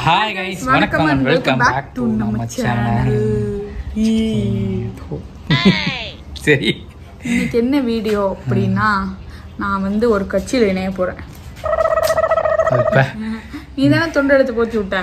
Hi guys வணக்கம் and welcome back to நம்ம channel சரி இன்னைக்கு என்ன வீடியோ அப்படின்னா நான் வந்து ஒரு கட்சியில் இணைய போறேன் இப்ப நீ தானே தொண்டு எடுத்து போச்சு விட்ட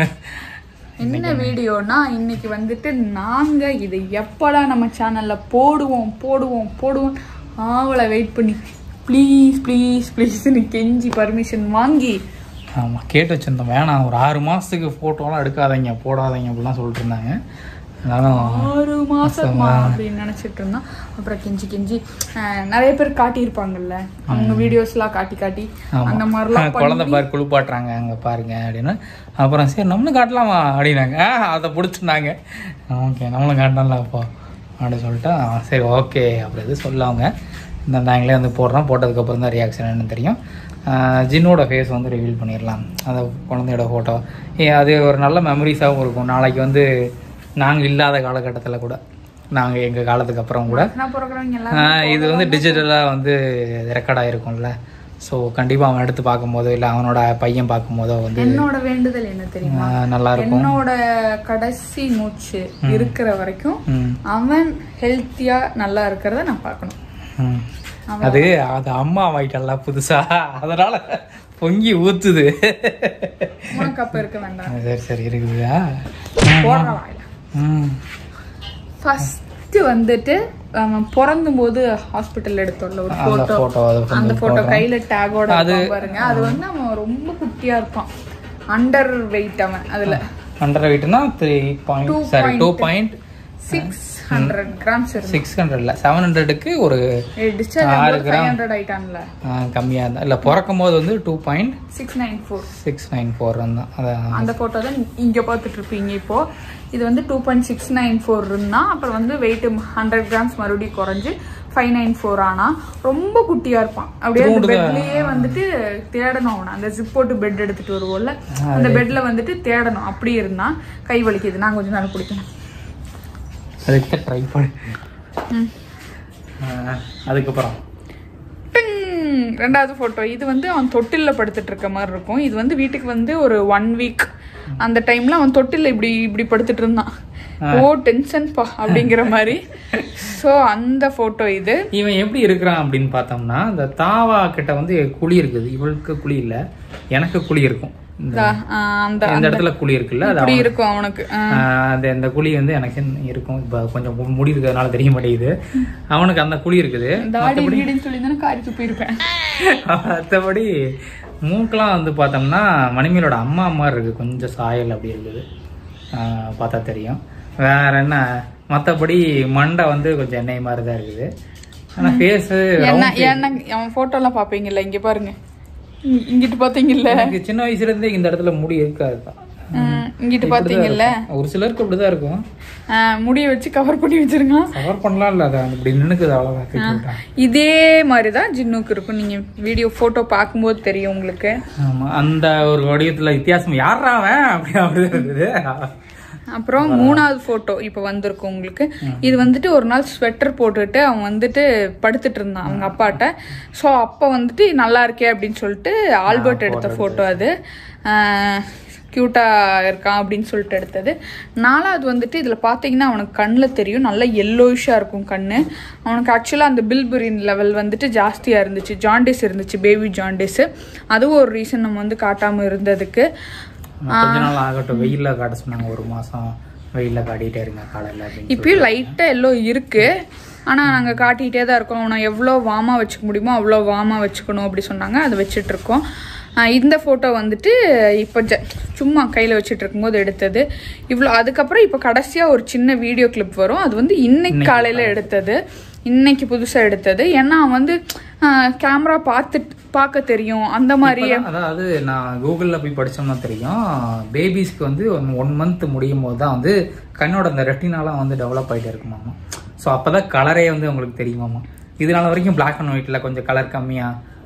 என்ன வீடியோனா இன்னைக்கு வந்துட்டு நாங்க இதை எப்படா நம்ம சேனல்ல போடுவோம் போடுவோம் போடுவோம் ஆவலை வெயிட் பண்ணி ப்ளீஸ் ப்ளீஸ் ப்ளீஸ்னு கெஞ்சி பர்மிஷன் வாங்கி ஆமா கேட்டு வச்சிருந்தோம் வேணாம் ஒரு ஆறு மாசத்துக்கு போட்டோலாம் எடுக்காதீங்க போடாதீங்க அப்படிலாம் சொல்லிட்டு இருந்தாங்க அதனால ஆறு மாசமா அப்படின்னு நினைச்சிட்டு இருந்தோம் அப்புறம் கெஞ்சி கெஞ்சி அஹ், நிறைய பேர் காட்டியிருப்பாங்கல்ல அவங்க வீடியோஸ்லாம் காட்டி காட்டி அந்த மாதிரிலாம் குழந்தை பாரு குளிப்பாட்டுறாங்க அங்க பாருங்க அப்படின்னு அப்புறம் சரி நம்மளும் காட்டலாமா அப்படின்னாங்க ஆ, அதை பிடிச்சிருந்தாங்க ஓகே நம்மளும் காட்டலாம்ல அப்போ அப்படின்னு சொல்லிட்டு ஆ, சரி ஓகே அப்படி எதுவும் சொல்லாங்க இந்த நாங்களே வந்து போடுறோம் போட்டதுக்கப்புறம் தான் ரியாக்ஷன் என்னன்னு தெரியும் ஆ, ஜின்னோட ஃபேஸ் வந்து ரிவீல் பண்ணிடலாம் அந்த குழந்தையோட ஃபோட்டோ ஏ அது ஒரு நல்ல மெமரிஸாகவும் இருக்கும் நாளைக்கு வந்து நாங்கள் இல்லாத காலகட்டத்தில் கூட நாங்கள் எங்கள் காலத்துக்கு அப்புறம் கூட நான் பிறகுறவங்க எல்லாம் ஆஹ் இது வந்து டிஜிட்டலாக வந்து ரெக்கார்ட் ஆகிருக்கும்ல ஸோ கண்டிப்பாக அவன் எடுத்து பார்க்கும்போதோ இல்லை அவனோட பையன் பார்க்கும்போதோ வந்து என்னோட வேண்டுதல் என்ன தெரியுமா ஆஹ் நல்லா இருக்கும் என்னோட கடைசி மூச்சு இருக்கிற வரைக்கும் ம் அவன் ஹெல்த்தியா நல்லா இருக்கிறத நான் பார்க்கணும் ம். அது அது அம்மா ஆயிட்டல்ல புதுசா அதனால பொங்கி ஊத்துது உனக்கு அப்ப இருக்க வேண்டாம் சரி சரி இருக்குதா போடுற வாயில ம் ஃபர்ஸ்ட் வந்துட்டு அவன் பிறந்தும் போது ஹாஸ்பிட்டல் எடுத்தோம்ல ஒரு அந்த போட்டோ ஃபோட்டோ அது அந்த போட்டோ கையில டேகோட பாருங்க அது வந்து அவன் ரொம்ப குட்டியா இருப்பான் அண்டர் வெயிட் அவன் அதுல ஹண்ட்ரட் வெயிட்னா three point sorry two point six hundred grams இருக்கு சிக்ஸ் ஹண்ட்ரட்ல செவன் ஹண்ட்ரடுக்கு ஒரு டிஸ்சார்ஜ் ஆகும்போது ஃபைவ் ஹண்ட்ரட் ஆயிட்டான்ல கம்மியாக இருந்தா இல்லை பிறக்கும் போது வந்து two point six nine four six nine four தான் அதான் அந்த போட்டோ தான் இங்க பார்த்துட்டு இருப்பீங்க இப்போ இது வந்து two point six nine four இருந்தா அப்புறம் வந்து வெயிட் ஹண்ட்ரட் கிராம்ஸ் மறுபடியும் குறைஞ்சு ஃபைவ் நைன் ஃபோர் ஆனா ரொம்ப குட்டியா இருப்பான் அப்படியே அந்த பெட்லயே வந்துட்டு தேடணும் அவனை அந்த ஜிப் போட்டு பெட் எடுத்துட்டு வருவோம்ல அந்த பெட்ல வந்துட்டு தேடணும் அப்படி இருந்தா கை வலிக்குது நான் கொஞ்ச நேரம் பிடிக்கணும் அதுக்கு ட்ரை பண்ணு ம். ஆஹ் அதுக்கப்புறம் டிங்! ரெண்டாவது போட்டோ இது வந்து அவன் தொட்டில்ல படுத்துட்டு இருக்க மாதிரி இருக்கும் இது வந்து வீட்டுக்கு வந்து ஒரு ஒன் வீக் அந்த டைம்ல அவன் தொட்டில்ல இப்படி இப்படி படுத்துட்டு இருந்தான் ஓ டென்ஷன் பா அப்படிங்கிற மாதிரி சோ அந்த போட்டோ இது இவன் எப்படி இருக்கிறான் அப்படின்னு பார்த்தோம்னா இந்த தாவா கிட்ட வந்து குழி இருக்குது இவளுக்கு குழி இல்ல எனக்கு குழி இருக்கும் இந்த தா- ஆஹ் அந்த இந்த இடத்துல குழி இருக்குல்ல அது இப்படி இருக்கும் அவனுக்கு ஆஹ் ஆஹ் அந்த இந்த குழி வந்து எனக்கு இருக்கும் இப்போ கொஞ்சம் மு- முடி இருக்கிறதுனால தெரிய மாட்டேங்குது அவனுக்கு அந்த குழி இருக்குது தாடி வீடுன்னு சொல்லி தானே காரி துப்பியிருப்பேன் மற்றபடி மூக்கெலாம் வந்து பார்த்தோம்னா மணிமேலோட அம்மா மாதிரி இருக்கு கொஞ்சம் சாயல் அப்படி இருக்குது ஆஹ் பார்த்தா தெரியும் வேற என்ன மற்றபடி மண்டை வந்து கொஞ்சம் எண்ணெய் மாதிரி தான் இருக்குது ஆனால் ஃபேஸு என்ன என்ன அவன் போட்டோ எல்லாம் பாப்பீங்கல்ல இங்க பாருங்க இங்க- இங்கிட்டு பாத்தீங்கல்ல எனக்கு சின்ன வயசுல இருந்தே இந்த இடத்துல முடி இருக்காது தான் ஆஹ் இங்கிட்டு பாத்தீங்கல்ல ஒரு சிலருக்கு அப்படிதான் இருக்கும் ஆஹ் முடிய வச்சு கவர் பண்ணி வச்சிருங்க கவர் பண்ணலாம் இல்லை அதை இப்படி நின்னுக்குது அவ்வளோதான் தூக்கி விட்டான் இதே மாதிரி தான் ஜின்னுக்கு இருக்கும் நீங்க வீடியோ போட்டோ பார்க்கும்போது தெரியும் உங்களுக்கு ஆமா அந்த ஒரு வடிவத்துல வித்தியாசம் யாரா அவன் அப்படி அப்படிதான் இருந்தது அப்புறம் மூணாவது போட்டோ இப்போ வந்திருக்கும் உங்களுக்கு இது வந்துட்டு ஒரு நாள் ஸ்வெட்டர் போட்டுட்டு அவன் வந்துட்டு படுத்துட்டு இருந்தான் அவங்க அப்பாட்ட ஸோ அப்போ வந்துட்டு நல்லா இருக்கே அப்படின்னு சொல்லிட்டு ஆல்பர்ட் எடுத்த போட்டோ அது க்யூட்டா இருக்கான் அப்படின்னு சொல்லிட்டு எடுத்தது நாலாவது வந்துட்டு இதில் பார்த்தீங்கன்னா அவனுக்கு கண்ணில் தெரியும் நல்லா எல்லோயிஷாக இருக்கும் கண்ணு அவனுக்கு ஆக்சுவலாக அந்த பில்புரின் லெவல் வந்துட்டு ஜாஸ்தியாக இருந்துச்சு ஜாண்டிஸ் இருந்துச்சு பேபி ஜாண்டிஸ் அதுவும் ஒரு ரீசன் நம்ம வந்து காட்டாமல் இருந்ததுக்கு கொஞ்ச நாள் ஆகட்டும் வெயில்ல காட்ட சொன்னாங்க ஒரு மாசம் வெயில்ல காட்டிட்டே இருங்க காலையில அப்படின்னு இப்பயும் லைட்டா எல்லோ இருக்கு ஆனா நாங்க காட்டிகிட்டே தான் இருக்கோம் அவனை எவ்வளோ வாமா வச்சுக்க முடியுமோ அவ்வளோ வாமா வச்சுக்கணும் அப்படி சொன்னாங்க அதை வச்சுட்டு இருக்கோம் ஆஹ் இந்த ஃபோட்டோ வந்துட்டு இப்போ ஜ சும்மா கையில் வச்சுட்டு இருக்கும்போது எடுத்தது இவ்வளோ அதுக்கப்புறம் இப்போ கடைசியாக ஒரு சின்ன வீடியோ கிளிப் வரும் அது வந்து இன்னைக்கு காலையில் எடுத்தது இன்னைக்கு புதுசாக எடுத்தது ஏன்னா அவன் வந்து கேமரா பார்த்து பார்க்க தெரியும் அந்த மாதிரி இப்பதான், அதாவது நான் கூகுள்ல போய் படிச்சோம்னா தெரியும் பேபிஸ்க்கு வந்து ஒன் மந்த் முடியும் போது தான் வந்து கண்ணோட அந்த ரெட்டினாலாம் வந்து டெவலப் ஆயிட்டே இருக்குமாமா ஸோ அப்பதான் கலரே வந்து உங்களுக்கு தெரியுமாமா இதனால வரைக்கும் பிளாக் அண்ட் ஒயிட்ல கொஞ்சம் கலர் கம்மியா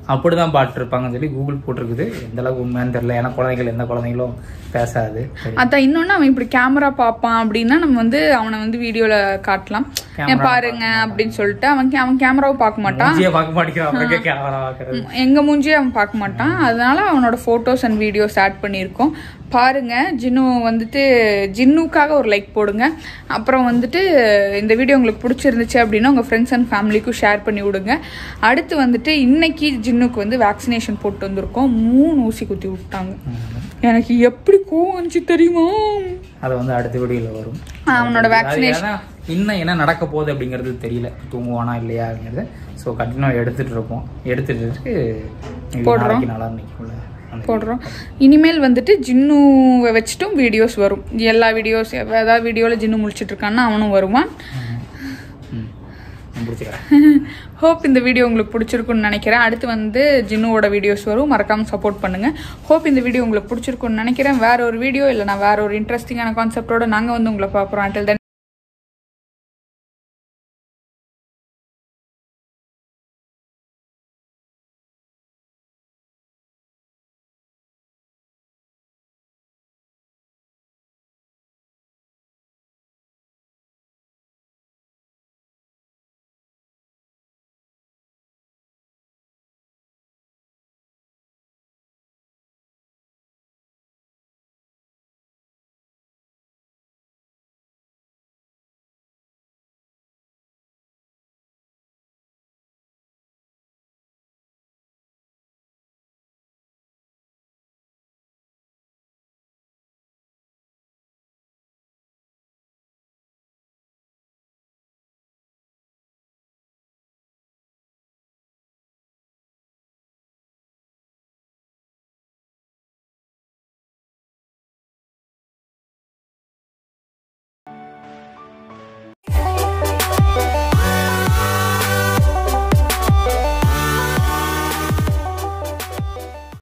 அப்படி தான் பாட்டுருப்பாங்கன்னு சொல்லி கூகுள் போட்டிருக்குது எந்த அளவுக்கு உண்மையான்னு தெரியல ஏன்னா குழந்தைகள் எந்த குழந்தைகளும் பேசாது சரி அதான் இன்னொன்னு அவன் இப்படி கேமரா பார்ப்பான் அப்படின்னா நம்ம வந்து அவனை வந்து வீடியோல காட்டலாம் ஏன் பாருங்க அப்படின்னு சொல்லிட்டு அவன் கே- அவன் கேமராவை பார்க்க மாட்டான் மூஞ்சியே பார்க்க மாட்டேங்கிறான் அப்புறம் கேமரா பார்க்கறது ம், எங்க மூஞ்சியே அவன் பார்க்க மாட்டான் அதனால அவனோட ஃபோட்டோஸ் அண்ட் வீடியோஸ் ஆட் பண்ணியிருக்கோம் பாருங்க ஜின்னு வந்துட்டு ஜின்னுக்காக ஒரு லைக் போடுங்க அப்புறம் வந்துட்டு இந்த வீடியோ உங்களுக்கு பிடிச்சிருந்துச்சு அப்படின்னா உங்கள் ஃப்ரெண்ட்ஸ் அண்ட் ஃபேமிலிக்கும் ஷேர் பண்ணி விடுங்க அடுத்து வந்துட்டு இன்னைக்கு ஜின்னுக்கு வந்து வேக்சினேஷன் போட்டு வந்திருக்கோம் மூணு ஊசி குத்தி விட்டாங்க எனக்கு எப்படி கோவம் வந்துச்சு தெரியுமா அது வந்து அடுத்த வீடியோல வரும் அவனோட அது வேக்சினேஷன் ஏன்னா இன்னும் என்ன நடக்க போகுது அப்படிங்கிறது தெரியல தூங்குவானா இல்லையா அப்படிங்கிறது ஸோ கண்டினியூ எடுத்துட்டு இருப்போம் எடுத்துட்டு இருக்கு இது நாளைக்கு நாளா நிற்கும்ல போடுறோம் இனிமேல் வந்துட்டு ஜின்னுவை வச்சுட்டும் வீடியோஸ் வரும் எல்லா வீடியோஸ் ஏதாவது வீடியோவில் ஜின்னு முழிச்சிட்டு இருக்கான்னா அவனும் வருவான் பிடிச்சிக்கிறேன் ஹோப் இந்த வீடியோ உங்களுக்கு பிடிச்சிருக்குன்னு நினைக்கிறேன் அடுத்து வந்து ஜின்னுவோட வீடியோஸ் வரும் மறக்காம சப்போர்ட் பண்ணுங்க ஹோப் இந்த வீடியோ உங்களுக்கு பிடிச்சிருக்குன்னு நினைக்கிறேன் வேற ஒரு வீடியோ இல்லைனா வேற ஒரு இன்ட்ரெஸ்டிங்கான கான்செப்டோட நாங்கள் வந்து உங்களை பார்க்குறோம் until then